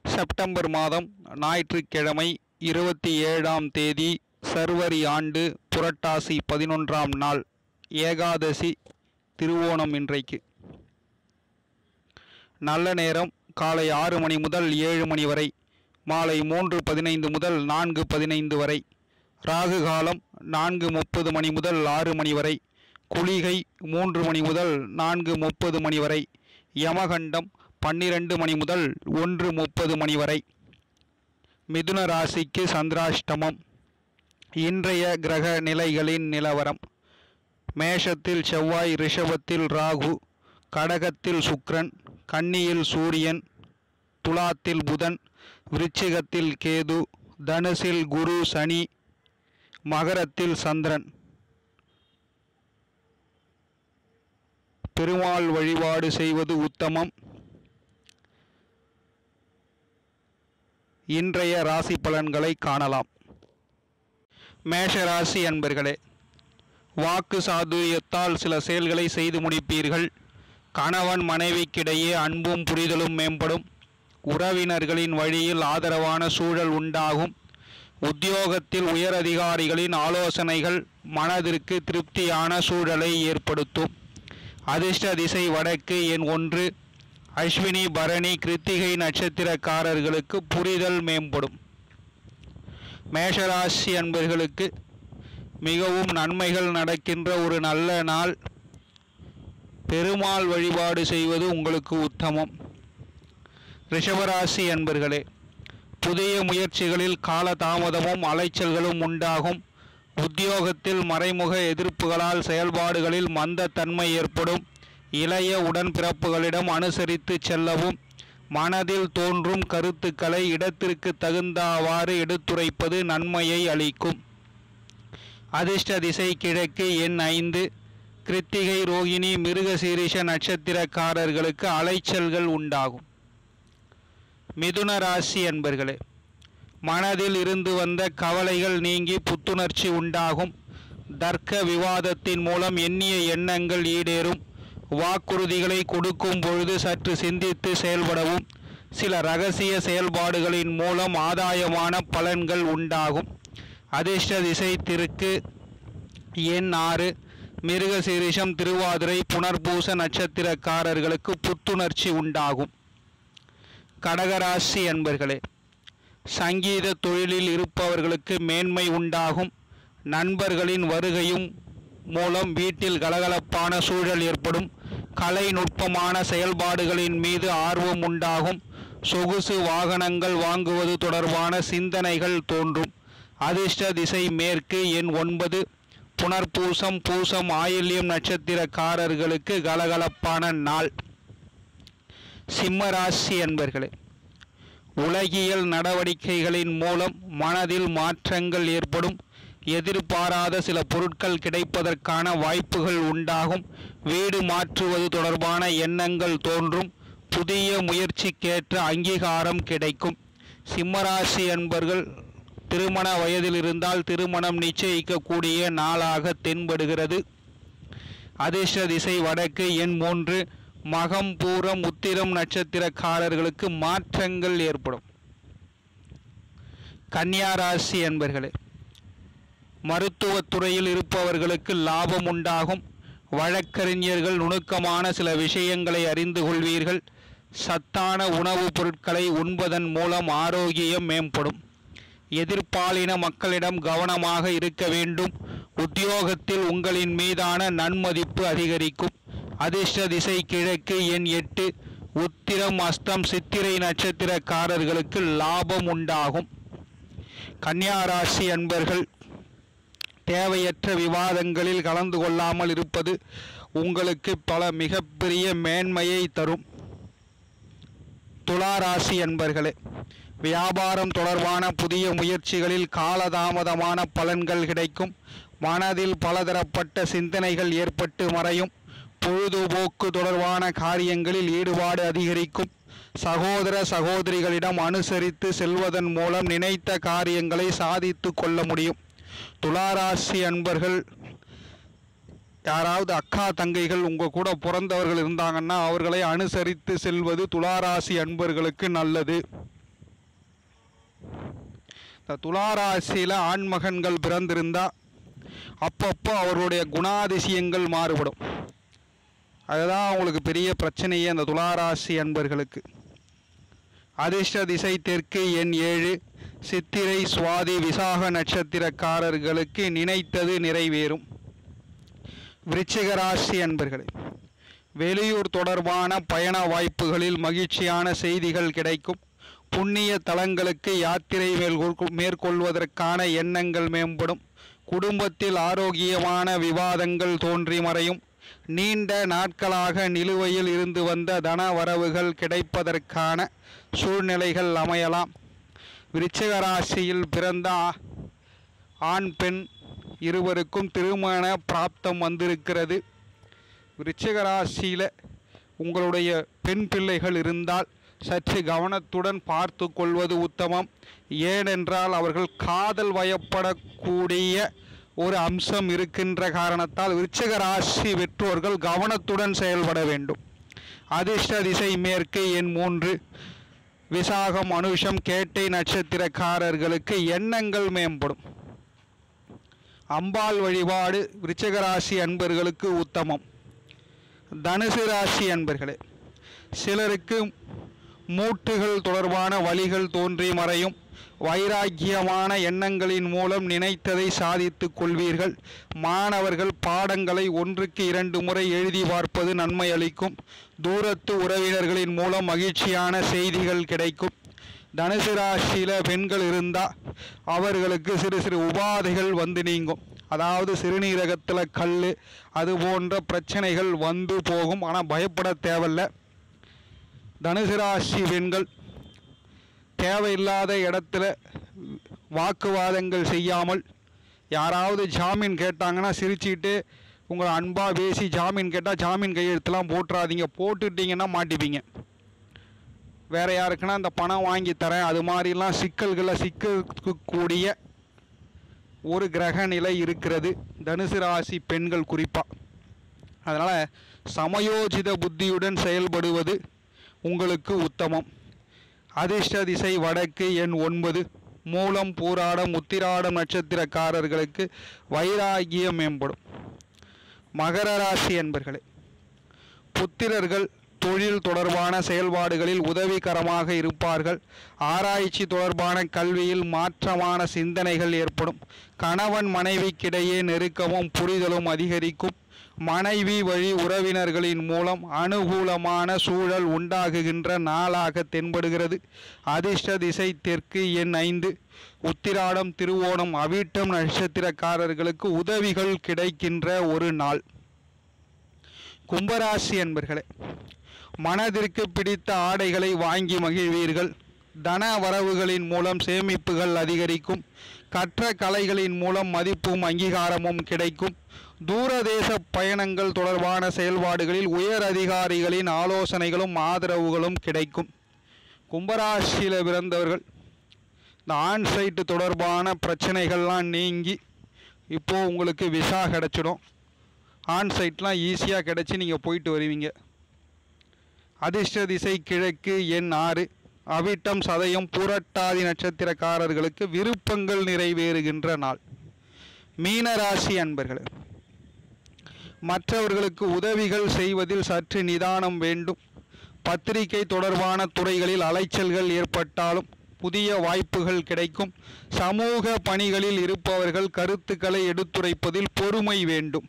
September மாதம் ஞாயிற்றுக்கிழமை இருபத்தி ஏழாம் தேதி சர்வரி ஆண்டு புரட்டாசி பதினொன்றாம் நாள் ஏகாதசி திருவோணம் இன்றைக்கு நல்ல நேரம் காலை ஆறு மணி முதல் ஏழு மணி வரை மாலை மூன்று பதினைந்து முதல் நான்கு பதினைந்து வரை ராகு காலம் நான்கு முப்பது மணி முதல் ஆறு மணி வரை குளிகை மூன்று மணி முதல் நான்கு முப்பது மணி வரை யமகண்டம் பன்னிரண்டு மணி முதல் ஒன்று முப்பது மணி வரை மிதுன ராசிக்கு சந்திராஷ்டமம் இன்றைய கிரக நிலைகளின் நிலவரம் மேஷத்தில் செவ்வாய் ரிஷபத்தில் ராகு கடகத்தில் சுக்கிரன் கன்னியில் சூரியன் துலாத்தில் புதன் விருச்சிகத்தில் கேது தனுசில் குரு சனி மகரத்தில் சந்திரன் பெருமாள் வழிபாடு செய்வது உத்தமம் இன்றைய ராசி பலன்களை காணலாம் மேஷ ராசி அன்பர்களே வாக்கு சாதுரியத்தால் சில செயல்களை செய்து முடிப்பீர்கள் கணவன் மனைவிக்கிடையே அன்பும் புரிதலும் மேம்படும் உறவினர்களின் வழியில் ஆதரவான சூழல் உண்டாகும் உத்தியோகத்தில் உயரதிகாரிகளின் ஆலோசனைகள் மனதிற்கு திருப்தியான சூழலை ஏற்படுத்தும் அதிர்ஷ்ட திசை வடக்கு எண் ஒன்று அஸ்வினி பரணி கிருத்திகை நட்சத்திரக்காரர்களுக்கு புரிதல் மேம்படும் மேஷராசி அன்பர்களுக்கு மிகவும் நன்மைகள் நடக்கின்ற ஒரு நல்ல நாள் பெருமாள் வழிபாடு செய்வது உங்களுக்கு உத்தமம் ரிஷபராசி அன்பர்களே புதிய முயற்சிகளில் காலதாமதமும் அலைச்சல்களும் உண்டாகும் உத்தியோகத்தில் மறைமுக எதிர்ப்புகளால் செயல்பாடுகளில் மந்தத்தன்மை ஏற்படும் இளைய உடன்பிறப்புகளிடம் அனுசரித்து செல்லவும் மனதில் தோன்றும் கருத்துக்களை இடத்திற்கு தகுந்தவாறு எடுத்துரைப்பது நன்மையை அளிக்கும் அதிர்ஷ்ட திசை கிழக்கு எண் ஐந்து கிருத்திகை ரோகிணி மிருகசீரிஷ நட்சத்திரக்காரர்களுக்கு அலைச்சல்கள் உண்டாகும் மிதுன ராசி என்பர்களே மனதில் இருந்து வந்த கவலைகள் நீங்கி புத்துணர்ச்சி உண்டாகும் தர்க்க விவாதத்தின் மூலம் எண்ணிய எண்ணங்கள் ஈடேறும் வாக்குறுதிகளை கொடுக்கும் பொழுது சற்று சிந்தித்து செயல்படவும் சில ரகசிய செயல்பாடுகளின் மூலம் ஆதாயமான பலன்கள் உண்டாகும் அதிர்ஷ்ட திசை திருக்கு எண் ஆறு மிருகசீரிஷம் திருவாதிரை புனர்பூச நட்சத்திரக்காரர்களுக்கு புத்துணர்ச்சி உண்டாகும் கடகராசி என்பர்களே சங்கீத தொழிலில் இருப்பவர்களுக்கு மேன்மை உண்டாகும் நண்பர்களின் வருகையும் மூலம் வீட்டில் கலகலப்பான சூழல் ஏற்படும் கலை நுட்பமான செயல்பாடுகளின் மீது ஆர்வம் உண்டாகும் சொகுசு வாகனங்கள் வாங்குவது தொடர்பான சிந்தனைகள் தோன்றும் அதிர்ஷ்ட திசை மேற்கு எண் ஒன்பது புனர்பூசம் பூசம் ஆயில்யம் நட்சத்திரக்காரர்களுக்கு கலகலப்பான நாள் சிம்மராசி என்பர்களே உலகியல் நடவடிக்கைகளின் மூலம் மனதில் மாற்றங்கள் ஏற்படும் எதிர்பாராத சில பொருட்கள் கிடைப்பதற்கான வாய்ப்புகள் உண்டாகும் வீடு மாற்றுவது தொடர்பான எண்ணங்கள் தோன்றும் புதிய முயற்சிக்கேற்ற அங்கீகாரம் கிடைக்கும் சிம்மராசி என்பர்கள் திருமண வயதில் இருந்தால் திருமணம் நிச்சயிக்கக்கூடிய நாளாக தென்படுகிறது அதிர்ஷ்ட திசை வடக்கு எண் மூன்று மகம் பூரம் உத்திரம் நட்சத்திரக்காரர்களுக்கு மாற்றங்கள் ஏற்படும் கன்னியா ராசி என்பர்களே மருத்துவத் துறையில் இருப்பவர்களுக்கு லாபம் உண்டாகும் வழக்கறிஞர்கள் நுணுக்கமான சில விஷயங்களை அறிந்து கொள்வீர்கள் சத்தான உணவுப் பொருட்களை உண்பதன் மூலம் ஆரோக்கியம் மேம்படும் எதிர்ப்பாலின மக்களிடம் கவனமாக இருக்க வேண்டும் உத்தியோகத்தில் உங்களின் மீதான நன்மதிப்பு அதிகரிக்கும் அதிர்ஷ்ட திசை கிழக்கு எண் எட்டு உத்திரம் அஸ்தம் சித்திரை நட்சத்திரக்காரர்களுக்கு லாபம் உண்டாகும் கன்னியா ராசி அன்பர்கள் தேவையற்ற விவாதங்களில் கலந்து கொள்ளாமல் இருப்பது உங்களுக்கு பல மிகப்பெரிய மேன்மையை தரும் துலா ராசி அன்பர்களே வியாபாரம் தொடர்பான புதிய முயற்சிகளில் காலதாமதமான பலன்கள் கிடைக்கும் மனதில் பலதரப்பட்ட சிந்தனைகள் ஏற்பட்டு மறையும் பொழுதுபோக்கு தொடர்பான காரியங்களில் ஈடுபாடு அதிகரிக்கும் சகோதர சகோதரிகளிடம் அனுசரித்து செல்வதன் மூலம் நினைத்த காரியங்களை சாதித்து கொள்ள முடியும் துளாராசி அன்பர்கள் யாராவது அக்கா தங்கைகள் உங்கள் கூட பிறந்தவர்கள் இருந்தாங்கன்னா அவர்களை அனுசரித்து செல்வது துளாராசி அன்பர்களுக்கு நல்லது இந்த துளாராசியில் ஆண்மகன்கள் பிறந்திருந்தா அப்பப்போ அவருடைய குணாதிசயங்கள் மாறுபடும் அதுதான் அவங்களுக்கு பெரிய பிரச்சனையே அந்த துளாராசி அன்பர்களுக்கு அதிர்ஷ்ட திசை தெற்கு எண் ஏழு சித்திரை சுவாதி விசாக நட்சத்திரக்காரர்களுக்கு நினைத்தது நிறைவேறும் விருச்சிக ராசி அன்பர்களே வெளியூர் தொடர்பான பயண வாய்ப்புகளில் மகிழ்ச்சியான செய்திகள் கிடைக்கும் புண்ணிய தலங்களுக்கு யாத்திரை மேற்கொள் மேற்கொள்வதற்கான எண்ணங்கள் மேம்படும் குடும்பத்தில் ஆரோக்கியமான விவாதங்கள் தோன்றி மறையும் நீண்ட நாட்களாக நிலுவையில் இருந்து வந்த தன வரவுகள் கிடைப்பதற்கான சூழ்நிலைகள் அமையலாம் விருச்சிக ராசியில் பிறந்த ஆ- ஆண் பெண் இருவருக்கும் திருமண பிராப்தம் வந்திருக்கிறது விருச்சிக ராசியில் உங்களுடைய பெண் பிள்ளைகள் இருந்தால் சற்று கவனத்துடன் பார்த்து கொள்வது உத்தமம் ஏனென்றால் அவர்கள் காதல் வயப்படக்கூடிய ஒரு அம்சம் இருக்கின்ற காரணத்தால் விருச்சிக ராசி பெற்றோர்கள் கவனத்துடன் செயல்பட வேண்டும் அதிர்ஷ்ட திசை மேற்கு எண் மூன்று விசாகம் அனுஷம் கேட்டை நட்சத்திரக்காரர்களுக்கு எண்ணங்கள் மேம்படும் அம்பாள் வழிபாடு விருச்சிக ராசி அன்பர்களுக்கு உத்தமம் தனுசு ராசி அன்பர்களே சிலருக்கு மூட்டுகள் தொடர்பான வழிகள் தோன்றி மறையும் வைராக்கியமான எண்ணங்களின் மூலம் நினைத்ததை சாதித்துக் கொள்வீர்கள் மாணவர்கள் பாடங்களை ஒன்றுக்கு இரண்டு முறை எழுதி பார்ப்பது நன்மை அளிக்கும் தூரத்து உறவினர்களின் மூலம் மகிழ்ச்சியான செய்திகள் கிடைக்கும் தனுசு ராசியில் பெண்கள் இருந்தால் அவர்களுக்கு சிறு சிறு உபாதைகள் வந்து நீங்கும் அதாவது சிறுநீரகத்தில் கல் அது போன்ற பிரச்சனைகள் வந்து போகும் ஆனால் பயப்பட தேவையில்ல தனுசு ராசி பெண்கள் தேவையில்லாத இடத்துல வாக்குவாதங்கள் செய்யாமல் யாராவது ஜாமீன் கேட்டாங்கன்னா சிரிச்சுக்கிட்டு உங்களை அன்பாக பேசி ஜாமீன் கேட்டால் ஜாமீன் கையெழுத்துலாம் போட்டுறாதீங்க போட்டுட்டீங்கன்னா மாட்டிப்பீங்க வேற யாருக்குன்னா இந்த பணம் வாங்கி தரேன் அது மாதிரிலாம் சிக்கல்களை சிக்கக்கூடிய ஒரு கிரக நிலை இருக்கிறது தனுசு ராசி பெண்கள் குறிப்பாக அதனால் சமயோஜித புத்தியுடன் செயல்படுவது உங்களுக்கு உத்தமம் அதிர்ஷ்ட திசை வடக்கு எண் ஒன்பது மூலம் பூராடம் உத்திராடம் நட்சத்திரக்காரர்களுக்கு வைராகியம் மேம்படும் மகர ராசி என்பர்களே புத்திரர்கள் தொழில் தொடர்பான செயல்பாடுகளில் உதவிகரமாக இருப்பார்கள் ஆராய்ச்சி தொடர்பான கல்வியில் மாற்றமான சிந்தனைகள் ஏற்படும் கணவன் மனைவிக்கிடையே நெருக்கமும் புரிதலும் அதிகரிக்கும் மனைவி வழி உறவினர்களின் மூலம் அனுகூலமான சூழல் உண்டாகுகின்ற நாளாக தென்படுகிறது அதிர்ஷ்ட திசை தெற்கு எண் ஐந்து உத்திராடம் திருவோணம் அவிட்டம் நட்சத்திரக்காரர்களுக்கு உதவிகள் கிடைக்கின்ற ஒரு நாள் கும்பராசி என்பர்களே மனதிற்கு பிடித்த ஆடைகளை வாங்கி மகிழ்வீர்கள் தன வரவுகளின் மூலம் சேமிப்புகள் அதிகரிக்கும் கற்ற கலைகளின் மூலம் மதிப்பும் அங்கீகாரமும் கிடைக்கும் தூரதேச பயணங்கள் தொடர்பான செயல்பாடுகளில் உயர் அதிகாரிகளின் ஆலோசனைகளும் ஆதரவுகளும் கிடைக்கும் கும்பராசியில் பிறந்தவர்கள் இந்த ஆன் சைட்டு தொடர்பான பிரச்சனைகள்லாம் நீங்கி இப்போது உங்களுக்கு விசா கிடச்சிடும் ஆன் சைட்லாம் ஈஸியாக கிடச்சி நீங்கள் போயிட்டு வருவீங்க அதிர்ஷ்ட திசை கிழக்கு எண் ஆறு அவிட்டம் சதயம் புரட்டாதி நட்சத்திரக்காரர்களுக்கு விருப்பங்கள் நிறைவேறுகின்ற நாள் மீனராசி அன்பர்களே மற்றவர்களுக்கு உதவிகள் செய்வதில் சற்று நிதானம் வேண்டும் பத்திரிகை தொடர்பான துறைகளில் அலைச்சல்கள் ஏற்பட்டாலும் புதிய வாய்ப்புகள் கிடைக்கும் சமூக பணிகளில் இருப்பவர்கள் கருத்துக்களை எடுத்துரைப்பதில் பொறுமை வேண்டும்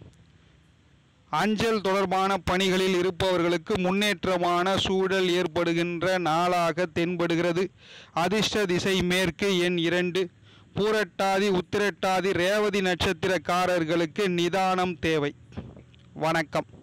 அஞ்சல் தொடர்பான பணிகளில் இருப்பவர்களுக்கு முன்னேற்றமான சூழல் ஏற்படுகின்ற நாளாக தென்படுகிறது அதிர்ஷ்ட திசை மேற்கு எண் இரண்டு பூரட்டாதி உத்திரட்டாதி ரேவதி நட்சத்திரக்காரர்களுக்கு நிதானம் தேவை வணக்கம்